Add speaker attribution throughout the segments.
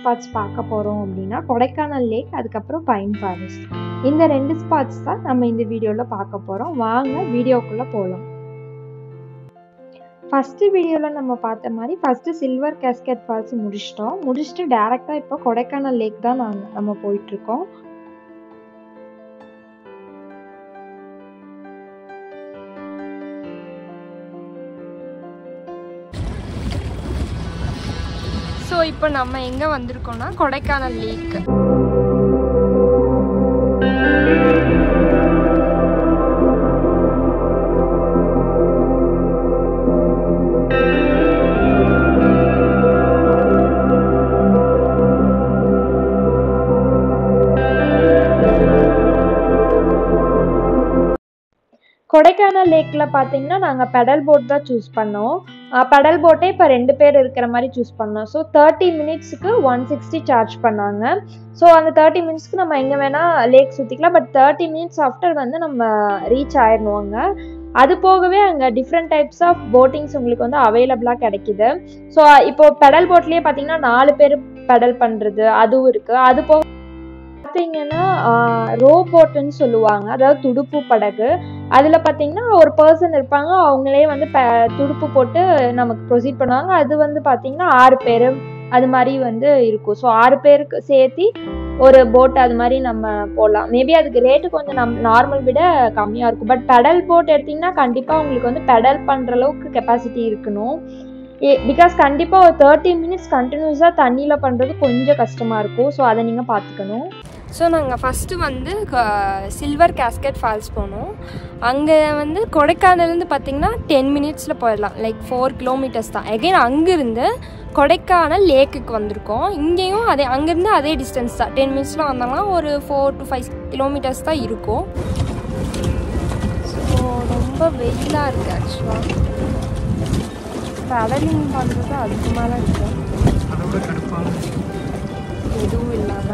Speaker 1: spots பார்க்க போகிறோம் அப்படின்னா கொடைக்கானல் லேக் அதுக்கப்புறம் பைன் ஃபாரஸ்ட் இந்த ரெண்டு ஸ்பாட்ஸ் தான் நம்ம இந்த வீடியோவில் பார்க்க போகிறோம் வாங்க வீடியோக்குள்ளே போகலாம் ஃபஸ்ட்டு வீடியோவில் நம்ம பார்த்த மாதிரி ஃபஸ்ட்டு சில்வர் கேஸ்கெட் ஃபால்ஸ் முடிச்சிட்டோம் முடிச்சுட்டு டேரெக்டாக இப்போ கொடைக்கானல் லேக் தான் நாங்கள் நம்ம போயிட்டுருக்கோம்
Speaker 2: ஸோ இப்போ நம்ம எங்கே வந்திருக்கோம்னா கொடைக்கானல் லேக்
Speaker 1: கொடைக்கானல் லேக்கில் பார்த்தீங்கன்னா நாங்கள் பெடல் போட் தான் சூஸ் பண்ணோம் பெடல் போட்டே இப்போ ரெண்டு பேர் இருக்கிற மாதிரி சூஸ் பண்ணோம் ஸோ தேர்ட்டி மினிட்ஸுக்கு ஒன் சிக்ஸ்டி சார்ஜ் பண்ணாங்க ஸோ அந்த தேர்ட்டி மினிட்ஸ்க்கு நம்ம எங்கே வேணால் லேக் சுற்றிக்கலாம் பட் தேர்ட்டி மினிட்ஸ் ஆஃப்டர் வந்து நம்ம ரீச் ஆயிடணுவாங்க அது போகவே அங்கே டிஃப்ரெண்ட் டைப்ஸ் ஆஃப் போட்டிங்ஸ் உங்களுக்கு வந்து அவைலபிளாக கிடைக்குது ஸோ இப்போ பெடல் போட்லேயே பார்த்தீங்கன்னா நாலு பேர் பெடல் பண்ணுறது அதுவும் இருக்குது அது போக பார்த்தீங்கன்னா ரோ போட்டுன்னு சொல்லுவாங்க அதாவது துடுப்பு படகு அதில் பார்த்தீங்கன்னா ஒரு பர்சன் இருப்பாங்க அவங்களே வந்து ப துடுப்பு போட்டு நமக்கு ப்ரொசீட் பண்ணுவாங்க அது வந்து பார்த்தீங்கன்னா ஆறு பேர் அது மாதிரி வந்து இருக்கும் ஸோ ஆறு பேருக்கு சேர்த்து ஒரு போட் அது மாதிரி நம்ம போடலாம் மேபி அதுக்கு ரேட்டு கொஞ்சம் நம் நார்மல் விட கம்மியாக இருக்கும் பட் பெடல் போட் எடுத்திங்கன்னா கண்டிப்பாக உங்களுக்கு வந்து பெடல் பண்ணுற அளவுக்கு கெப்பாசிட்டி இருக்கணும் பிகாஸ் கண்டிப்பாக ஒரு தேர்ட்டி மினிட்ஸ் கண்டினியூஸாக தண்ணியில் பண்ணுறது கொஞ்சம் கஷ்டமாக இருக்கும் ஸோ அதை நீங்கள் பார்த்துக்கணும்
Speaker 2: ஸோ நாங்கள் ஃபஸ்ட்டு வந்து சில்வர் கேஸ்கெட் ஃபால்ஸ் போனோம் அங்கே வந்து கொடைக்கானல்லேருந்து பார்த்தீங்கன்னா டென் மினிட்ஸில் போயிடலாம் லைக் ஃபோர் கிலோமீட்டர்ஸ் தான் எகைன் அங்கேருந்து கொடைக்கானல் லேக்குக்கு வந்திருக்கோம் இங்கேயும் அதே அங்கேருந்து அதே டிஸ்டன்ஸ் தான் டென் மினிட்ஸில் வந்தோம்னா ஒரு ஃபோர் டு ஃபைவ் கிலோமீட்டர்ஸ் தான் இருக்கும் ஸோ ரொம்ப வெயிலாக இருக்குது ஆக்சுவலாக ட்ராவலிங் பண்ணுறது அதுக்கு மேலே இருக்கு எதுவும் இல்லாத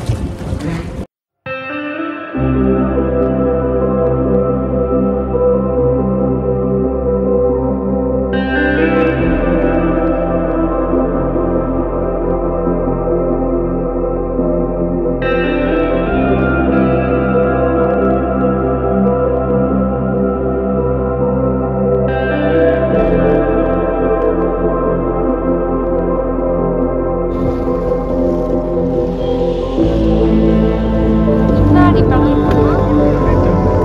Speaker 2: பின்னாடி கடல் போனா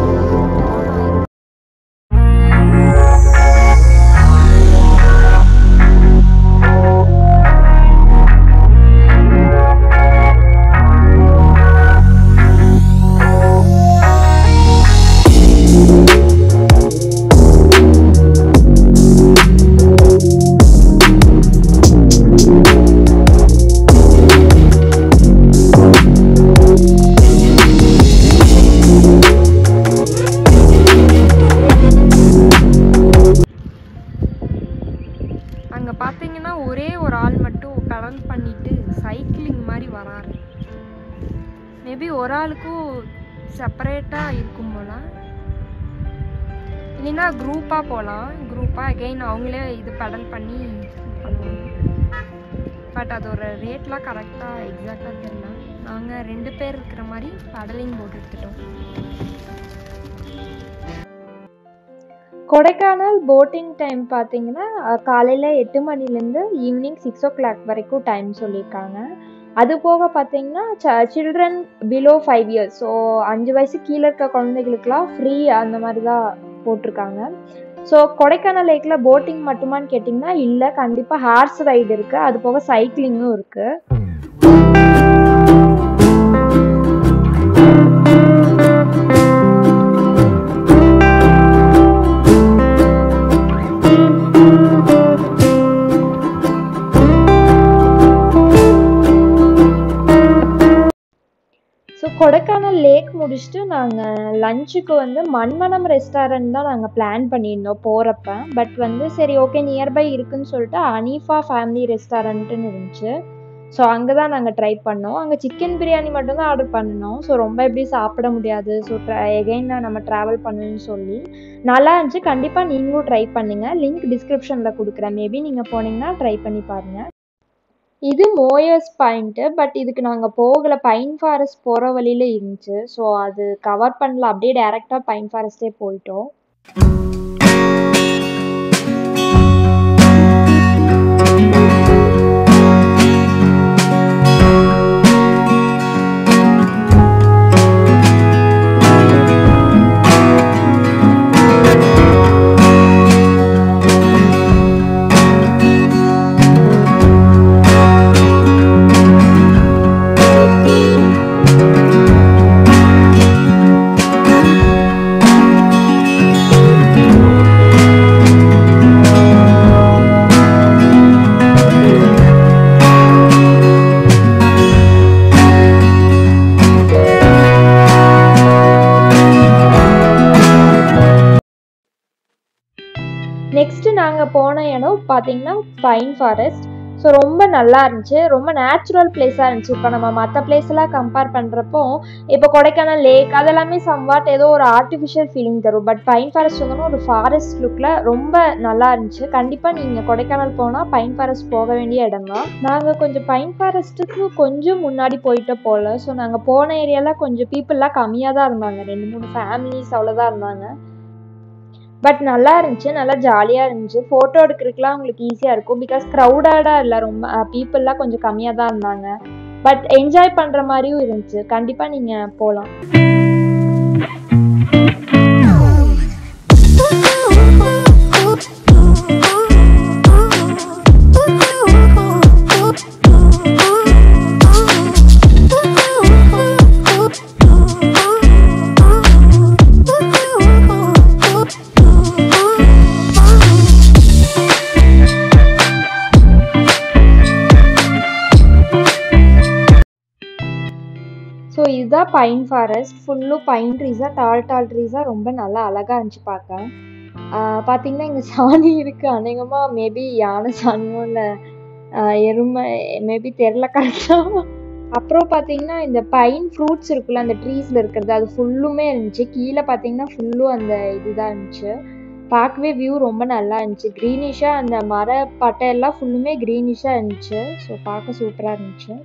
Speaker 2: அங்கே பார்த்தீங்கன்னா ஒரே ஒரு ஆள் மட்டும் பெடல் பண்ணிட்டு சைக்கிளிங் மாதிரி வராரு மேபி ஒரு ஆளுக்கும் செப்பரேட்டாக இருக்கும் போல இல்லைன்னா குரூப்பாக போகலாம் குரூப்பாக அகெயின் அவங்களே இது பெடல் பண்ணி பண்ணுவாங்க பட் அதோட ரேட்லாம் கரெக்டாக எக்ஸாக்டாக தெரியல நாங்கள் ரெண்டு பேர் இருக்கிற மாதிரி பெடலிங் போட்டு எடுத்துட்டோம்
Speaker 1: கொடைக்கானல் போட்டிங் டைம் பார்த்தீங்கன்னா காலையில் எட்டு மணிலேருந்து ஈவினிங் சிக்ஸ் ஓ கிளாக் வரைக்கும் டைம் சொல்லியிருக்காங்க அது போக பார்த்தீங்கன்னா children below five years so அஞ்சு வயசு கீழே இருக்க குழந்தைகளுக்குலாம் ஃப்ரீ அந்த மாதிரி தான் போட்டிருக்காங்க ஸோ கொடைக்கானல் லேக்கில் போட்டிங் மட்டுமான்னு கேட்டிங்கன்னா இல்லை கண்டிப்பாக ஹார்ஸ் ரைடு இருக்குது அது போக சைக்கிளிங்கும் இருக்குது ஸோ கொடைக்கானல் லேக் முடிச்சுட்டு நாங்கள் லஞ்சுக்கு வந்து மண்மனம் ரெஸ்டாரண்ட் தான் நாங்கள் பிளான் பண்ணியிருந்தோம் போகிறப்ப பட் வந்து சரி ஓகே நியர்பை இருக்குன்னு சொல்லிட்டு அனீஃபா ஃபேமிலி ரெஸ்டாரண்ட்டுன்னு இருந்துச்சு ஸோ அங்கே தான் நாங்கள் ட்ரை பண்ணோம் அங்கே சிக்கன் பிரியாணி மட்டும்தான் ஆர்டர் பண்ணினோம் ஸோ ரொம்ப எப்படி சாப்பிட முடியாது ஸோ எகைன் நம்ம ட்ராவல் பண்ணணும்னு சொல்லி நல்லா இருந்துச்சு கண்டிப்பாக நீங்களும் ட்ரை பண்ணுங்கள் லிங்க் டிஸ்கிரிப்ஷனில் கொடுக்குறேன் மேபி நீங்கள் போனீங்கன்னா ட்ரை பண்ணி பாருங்கள் இது மோயர்ஸ் பாயிண்ட்டு பட் இதுக்கு நாங்கள் போகலை பைன் ஃபாரஸ்ட் போகிற வழியில் இருந்துச்சு ஸோ அது கவர் பண்ணல அப்படியே டேரெக்டாக பைன் ஃபாரஸ்ட்டே போயிட்டோம் நெக்ஸ்ட் நாங்கள் போன இடம் பார்த்தீங்கன்னா பைன் ஃபாரஸ்ட் ஸோ ரொம்ப நல்லா இருந்துச்சு ரொம்ப நேச்சுரல் பிளேஸாக இருந்துச்சு இப்போ நம்ம மற்ற பிளேஸ் எல்லாம் கம்பேர் பண்ணுறப்போ இப்போ கொடைக்கானல் லேக் அதெல்லாமே சம்வாட் ஏதோ ஒரு ஆர்டிஃபிஷியல் ஃபீலிங் தரும் பட் பைன் ஃபாரஸ்ட் வந்தோம்னா ஒரு ஃபாரஸ்ட் லுக்கில் ரொம்ப நல்லா இருந்துச்சு கண்டிப்பாக நீங்கள் கொடைக்கானல் போனால் பைன் ஃபாரஸ்ட் போக வேண்டிய இடம் தான் நாங்கள் கொஞ்சம் பைன் ஃபாரஸ்ட்டுக்கு கொஞ்சம் முன்னாடி போயிட்டு போகல ஸோ நாங்கள் போன ஏரியாவில் கொஞ்சம் பீப்புளெலாம் கம்மியாக தான் இருந்தாங்க ரெண்டு மூணு ஃபேமிலிஸ் அவ்வளோதான் இருந்தாங்க பட் நல்லா இருந்துச்சு நல்லா ஜாலியாக இருந்துச்சு ஃபோட்டோ எடுக்கிறதுக்குலாம் உங்களுக்கு ஈஸியாக இருக்கும் பிகாஸ் க்ரௌடடாக இல்லை ரொம்ப பீப்புளெலாம் கொஞ்சம் கம்மியாக தான் இருந்தாங்க பட் என்ஜாய் பண்ணுற மாதிரியும் இருந்துச்சு கண்டிப்பாக நீங்கள் போகலாம் ஸோ இதுதான் பைன் ஃபாரஸ்ட் ஃபுல்லும் பைன் ட்ரீஸாக டால் டால் ட்ரீஸாக ரொம்ப நல்லா அழகாக இருந்துச்சு பார்க்க பார்த்தீங்கன்னா இங்கே சாணி இருக்குது அநேகமாக மேபி யானை சாணியோ இல்லை எருமை மேபி தெரில கரெக்டாக அப்புறம் பார்த்தீங்கன்னா இந்த பைன் ஃப்ரூட்ஸ் இருக்குல்ல அந்த ட்ரீஸில் இருக்கிறது அது ஃபுல்லுமே இருந்துச்சு கீழே பார்த்தீங்கன்னா ஃபுல்லும் அந்த இதுதான் இருந்துச்சு பார்க்கவே வியூ ரொம்ப நல்லா இருந்துச்சு க்ரீனிஷாக அந்த மர பட்டையெல்லாம் ஃபுல்லுமே க்ரீனிஷாக இருந்துச்சு ஸோ பார்க்க சூப்பராக இருந்துச்சு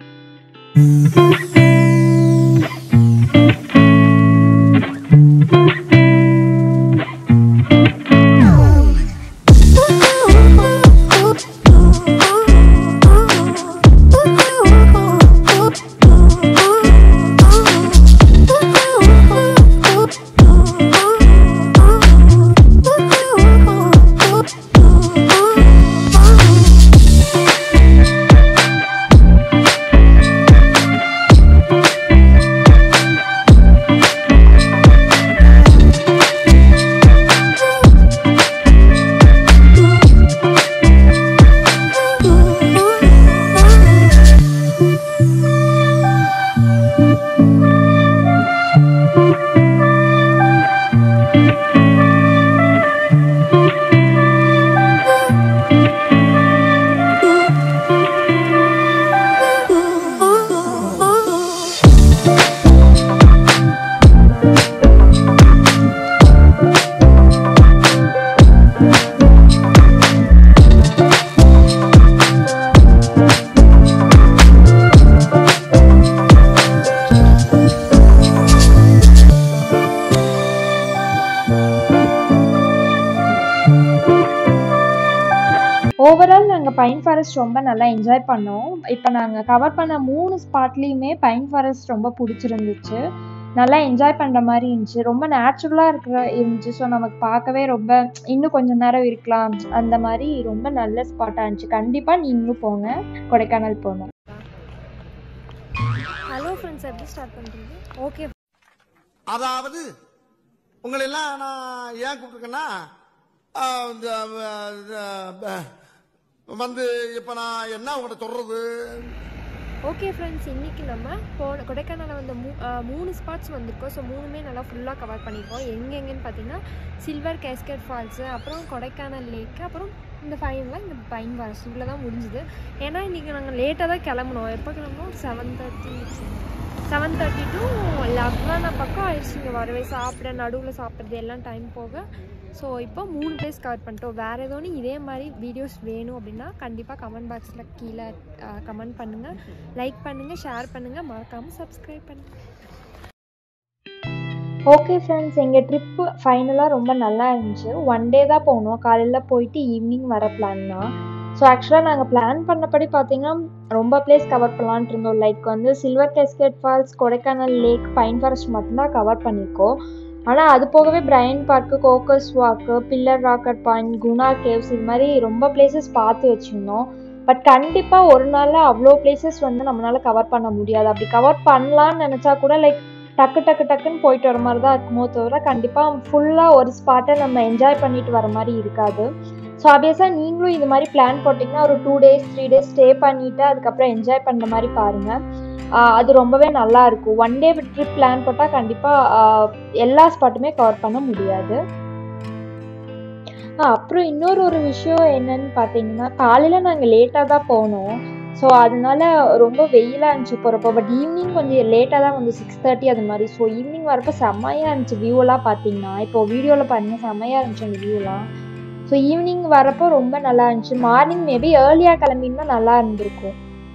Speaker 1: ஓவரால் நாங்கள் பைன் ஃபாரஸ்ட் ரொம்ப நல்லா என்ஜாய் பண்ணோம் இப்போ நாங்கள் கவர் பண்ண மூணு ஸ்பாட்லேயுமே பைன் ஃபாரஸ்ட் ரொம்ப பிடிச்சிருந்துச்சு நல்லா என்ஜாய் பண்ணுற மாதிரி இருந்துச்சு ரொம்ப நேச்சுரலாக இருக்கிற இருந்துச்சு ஸோ நமக்கு பார்க்கவே ரொம்ப இன்னும் கொஞ்சம் நேரம் இருக்கலாம் அந்த மாதிரி ரொம்ப நல்ல ஸ்பாட்டாக இருந்துச்சு கண்டிப்பாக நீங்களும் போங்க கொடைக்கானல் போங்க
Speaker 2: ஹலோ ஃப்ரெண்ட்ஸ் எப்படி ஸ்டார்ட் பண்ணுறது ஓகே
Speaker 3: அதாவது உங்களை எல்லாம் நான் ஏன் கூப்பிட்டுருக்கேன்னா ஆஹ், இந்த, ஆஹ், இந்த, ஆஹ், வந்து இப்ப நான் என்ன உங்கள்கிட்ட சொல்றது
Speaker 2: ஓகே ஃப்ரெண்ட்ஸ் இன்றைக்கி நம்ம போன கொடைக்கானலில் வந்த மூ அஹ் மூணு ஸ்பாட்ஸ் வந்திருக்கோம் ஸோ மூணுமே நல்லா ஃபுல்லாக கவர் பண்ணியிருக்கோம் எங்கெங்கன்னு பார்த்தீங்கன்னா சில்வர் கேஸ்கெட் ஃபால்ஸு அப்புறம் கொடைக்கானல் லேக்கு அப்புறம் இந்த ஃபைனலாக இந்த பைன் வாரஸ் இவ்வளோ தான் முடிஞ்சுது ஏன்னா இன்றைக்கி நாங்கள் லேட்டாக தான் கிளம்புனோம் எப்போ கிளம்புனோம் seven thirty seven thirty to eleven பக்கம் ஆயிடுச்சு இங்கே வரவே சாப்பிட நடுவில் சாப்பிட்றது எல்லாம் டைம் போக ஸோ இப்போ மூணு பிளேஸ் கவர் பண்ணிட்டோம் வேறு ஏதோன்னு இதே மாதிரி வீடியோஸ் வேணும் அப்படின்னா கண்டிப்பாக கமெண்ட் பாக்ஸில் கீழே கமெண்ட் பண்ணுங்கள் லைக் பண்ணுங்கள் ஷேர் பண்ணுங்கள் மறக்காமல் சப்ஸ்கிரைப் பண்ணுங்கள்
Speaker 1: ஓகே ஃப்ரெண்ட்ஸ் எங்கள் ட்ரிப்பு ஃபைனலாக ரொம்ப நல்லா இருந்துச்சு ஒன் டே தான் போனோம் காலையில் போயிட்டு ஈவினிங் வர பிளான் தான் ஸோ ஆக்சுவலாக நாங்கள் பிளான் பண்ணபடி பார்த்தீங்கன்னா ரொம்ப பிளேஸ் கவர் பண்ணலான்ட்டு இருந்தோம் லைக் வந்து Silver Cascade Falls Kodaikanal Lake pine forest மட்டும்தான் கவர் பண்ணியிருக்கோம் ஆனால் அது போகவே Bryant Park Coaker's Walk Pillar Rocket Point Guna caves இது மாதிரி ரொம்ப பிளேசஸ் பார்த்து வச்சுருந்தோம் பட் கண்டிப்பாக ஒரு நாளில் அவ்வளோ பிளேசஸ் வந்து நம்மளால் கவர் பண்ண முடியாது அப்படி கவர் பண்ணலான்னு நினச்சா கூட லைக் டக்கு டக்கு டக்குன்னு போயிட்டு வர மாதிரி தான் இருக்குமோ தவிர கண்டிப்பாக ஃபுல்லாக ஒரு ஸ்பாட்டை நம்ம என்ஜாய் பண்ணிட்டு வர மாதிரி இருக்காது ஸோ ஆப்வியஸாக நீங்களும் இது மாதிரி பிளான் போட்டிங்கன்னா ஒரு two days three days stay பண்ணிவிட்டு அதுக்கப்புறம் என்ஜாய் பண்ணுற மாதிரி பாருங்கள் அது ரொம்பவே நல்லா இருக்கும் ஒன் டே ட்ரிப் பிளான் போட்டால் கண்டிப்பாக எல்லா ஸ்பாட்டுமே கவர் பண்ண முடியாது அப்புறம் இன்னொரு ஒரு விஷயம் என்னன்னு பார்த்தீங்கன்னா காலையில் நாங்கள் லேட்டாக தான் போனோம் ஸோ அதனால ரொம்ப வெயிலாக இருந்துச்சு போகிறப்போ பட் ஈவினிங் கொஞ்சம் லேட்டாக தான் வந்து சிக்ஸ் தேர்ட்டி அது மாதிரி ஸோ ஈவினிங் வரப்போ செம்மையாக இருந்துச்சு வியூலாம் பார்த்தீங்கன்னா இப்போ வீடியோவில் பாருங்கள் செம்மையாக இருந்துச்சு அந்த வியூலாம் ஸோ ஈவினிங் வரப்போ ரொம்ப நல்லா இருந்துச்சு மார்னிங் மேபி ஏர்லியாக கிளம்பினா நல்லா இருந்திருக்கும்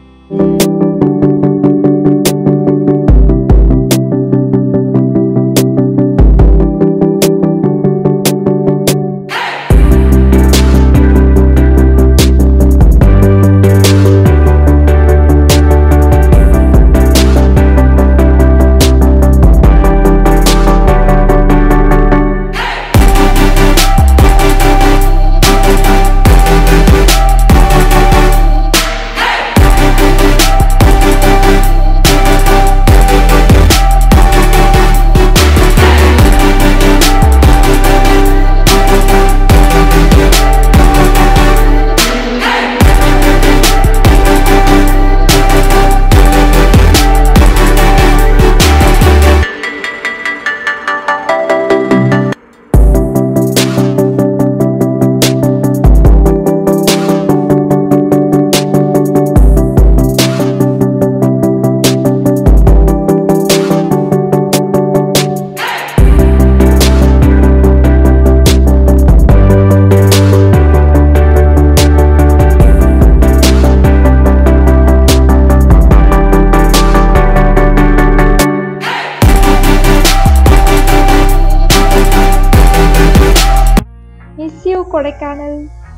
Speaker 1: மிஸ் யூ கொடைக்கானல்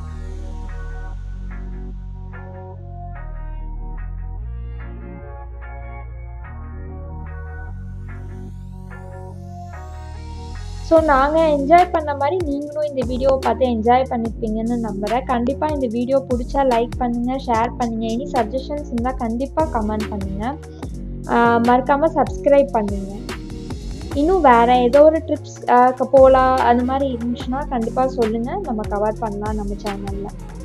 Speaker 1: ஸோ நாங்கள் என்ஜாய் பண்ண மாதிரி நீங்களும் இந்த வீடியோவை பார்த்து என்ஜாய் பண்ணியிருப்பீங்கன்னு நம்புகிறேன் கண்டிப்பாக இந்த வீடியோ பிடிச்சா லைக் பண்ணுங்கள் ஷேர் பண்ணுங்கள் எனி சஜஷன்ஸ் இருந்தால் கண்டிப்பாக கமெண்ட் பண்ணுங்கள் மறக்காமல் சப்ஸ்கிரைப் பண்ணுங்கள் இன்னும் வேறு ஏதோ ஒரு ட்ரிப்ஸ் போகலாம் அந்த மாதிரி இருந்துச்சுன்னா கண்டிப்பாக சொல்லுங்கள் நம்ம கவர் பண்ணலாம் நம்ம சேனலில்